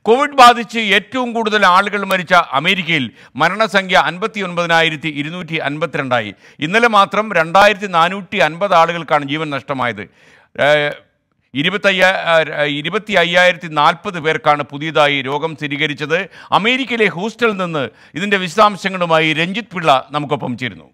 Covid ബാധിച്ച് ഏറ്റവും കൂടുതൽ ആളുകൾ മരിച്ച അമേരിക്കയിൽ മരണസംഖ്യ അൻപത്തി ഒൻപതിനായിരത്തി ഇരുന്നൂറ്റി അൻപത്തിരണ്ടായി ഇന്നലെ മാത്രം രണ്ടായിരത്തി നാനൂറ്റി അൻപത് ആളുകൾക്കാണ് ജീവൻ നഷ്ടമായത് ഏഹ്, ഇരുപത്തയ്യ ഏഹ്, ഇരുപത്തി അയ്യായിരത്തി നാൽപ്പത് പേർക്കാണ് പുതിയതായി രോഗം സ്ഥിരീകരിച്ചത് അമേരിക്കയിലെ ഹൂസ്റ്റലിൽ നിന്ന് ഇതിൻ്റെ വിശദാംശങ്ങളുമായി രഞ്ജിത്ത് പിള്ള നമുക്കൊപ്പം ചേരുന്നു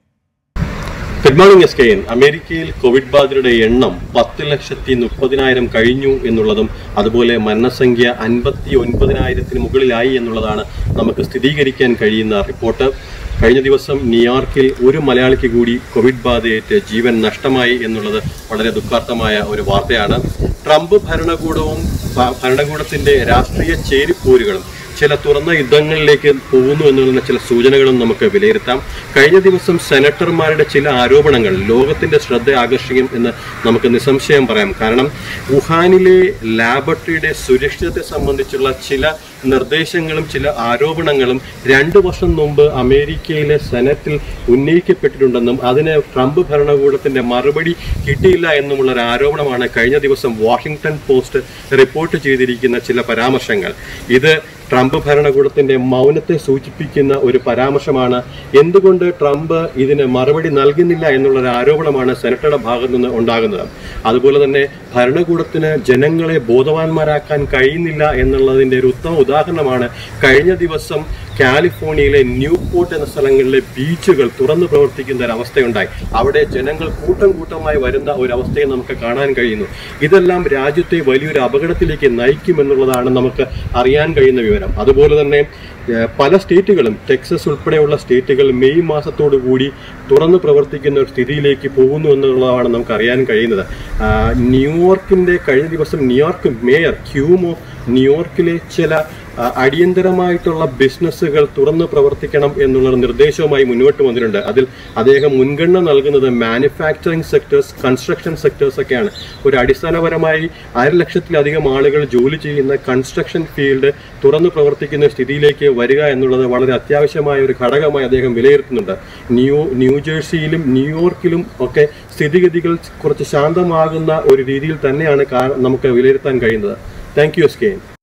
good morning S K N അമേരിക്കയിൽ കോവിഡ് ബാധിതരുടെ എണ്ണം പത്ത് ലക്ഷത്തി മുപ്പതിനായിരം കഴിഞ്ഞു എന്നുള്ളതും അതുപോലെ മരണസംഖ്യ അൻപത്തി ഒൻപതിനായിരത്തിന് മുകളിലായി എന്നുള്ളതാണ് നമുക്ക് സ്ഥിരീകരിക്കാൻ കഴിയുന്ന റിപ്പോർട്ട് കഴിഞ്ഞ ദിവസം ന്യൂയോർക്കിൽ ഒരു മലയാളിക്ക് കൂടി കോവിഡ് ബാധയേറ്റ് ജീവൻ നഷ്ടമായി എന്നുള്ളത് വളരെ ദുഃഖാർത്ഥമായ ഒരു വാർത്തയാണ് ട്രംപ് ഭരണകൂടവും ഭ- ഭരണകൂടത്തിന്റെ രാഷ്ട്രീയ ചേരിപ്പോരുകളും ചില തുറന്ന യുദ്ധങ്ങളിലേക്ക് പോകുന്നു എന്നുള്ള ചില സൂചനകളും നമുക്ക് വിലയിരുത്താം കഴിഞ്ഞ ദിവസം സെനറ്റർമാരുടെ ചില ആരോപണങ്ങൾ ലോകത്തിന്റെ ശ്രദ്ധ ആകർഷിക്കും എന്ന് നമുക്ക് നിസ്സംശയം പറയാം കാരണം വുഹാനിലെ ലാബറട്ടറിയുടെ സുരക്ഷിതത്തെ സംബന്ധിച്ചുള്ള ചില നിർദ്ദേശങ്ങളും ചില ആരോപണങ്ങളും രണ്ടു വർഷം മുമ്പ് അമേരിക്കയിലെ സെനറ്റിൽ ഉന്നയിക്കപ്പെട്ടിട്ടുണ്ടെന്നും അതിന് ട്രംപ് ഭരണകൂടത്തിന്റെ മറുപടി കിട്ടിയില്ല എന്നുമുള്ള ഒരു ആരോപണമാണ് കഴിഞ്ഞ ദിവസം വാഷിംഗ്ടൺ പോസ്റ്റ് റിപ്പോർട്ട് ചെയ്തിരിക്കുന്ന ചില പരാമർശങ്ങൾ ഇത് ട്രംപ് ഭരണകൂടത്തിന്റെ മൗനത്തെ സൂചിപ്പിക്കുന്ന ഒരു പരാമർശമാണ് എന്തുകൊണ്ട് ട്രംപ് ഇതിന് മറുപടി നൽകുന്നില്ല എന്നുള്ള ഒരു ആരോപണമാണ് സെനറ്ററുടെ ഭാഗത്തു നിന്ന് ഉണ്ടാകുന്നത് അതുപോലെ തന്നെ ഭരണകൂടത്തിന് ജനങ്ങളെ ബോധവാന്മാരാക്കാൻ കഴിയുന്നില്ല എന്നുള്ളതിന്റെ ഒരു ഉത്തമ ഉദാഹരണമാണ് കഴിഞ്ഞ ദിവസം കാലിഫോർണിയയിലെ ന്യൂപോർട്ട് എന്ന സ്ഥലങ്ങളിലെ ബീച്ചുകൾ തുറന്നു പ്രവർത്തിക്കുന്ന ഒരു അവസ്ഥയുണ്ടായി അവിടെ ജനങ്ങൾ കൂട്ടം കൂട്ടമായി വരുന്ന ഒരു അവസ്ഥയെ നമുക്ക് കാണാൻ കഴിയുന്നു ഇതെല്ലാം രാജ്യത്തെ വലിയൊരു അപകടത്തിലേക്ക് നയിക്കുമെന്നുള്ളതാണ് നമുക്ക് അറിയാൻ കഴിയുന്ന വിവരം അതുപോലെ തന്നെ ഏഹ്, പല സ്റ്റേറ്റുകളും ടെക്സസ് ഉൾപ്പെടെയുള്ള സ്റ്റേറ്റുകൾ മെയ് മാസത്തോടു കൂടി തുറന്നു പ്രവർത്തിക്കുന്ന ഒരു സ്ഥിതിയിലേക്ക് പോകുന്നു എന്നുള്ളതാണ് നമുക്ക് അറിയാൻ കഴിയുന്നത് ആ, ന്യൂയോർക്കിന്റെ കഴിഞ്ഞ ദിവസം ന്യൂയോർക്ക് മേയർ ക്യൂമോ ന്യൂയോർക്കിലെ ചില ആ, അടിയന്തരമായിട്ടുള്ള ബിസിനസ്സുകൾ തുറന്ന് പ്രവർത്തിക്കണം എന്നുള്ള നിർദ്ദേശവുമായി മുന്നോട്ട് വന്നിട്ടുണ്ട് അതിൽ അദ്ദേഹം മുൻഗണന നൽകുന്നത് മാനുഫാക്ചറിംഗ് സെക്ടേഴ്സ് കൺസ്ട്രക്ഷൻ സെക്ടേഴ്സ് ഒക്കെയാണ് ഒരു അടിസ്ഥാനപരമായി അര ലക്ഷത്തിലധികം ആളുകൾ ജോലി ചെയ്യുന്ന കൺസ്ട്രക്ഷൻ ഫീൽഡ് തുറന്ന് പ്രവർത്തിക്കുന്ന സ്ഥിതിയിലേക്ക് വരിക എന്നുള്ളത് വളരെ അത്യാവശ്യമായ ഒരു ഘടകമായി അദ്ദേഹം വിലയിരുത്തുന്നുണ്ട് ന്യൂ ന്യൂജേഴ്സിയിലും ന്യൂയോർക്കിലും ഒക്കെ സ്ഥിതിഗതികൾ കുറച്ച് ശാന്തമാകുന്ന ഒരു രീതിയിൽ തന്നെയാണ് കാ- നമുക്ക് വിലയിരുത്താൻ കഴിയുന്നത് താങ്ക് യു എസ് കെ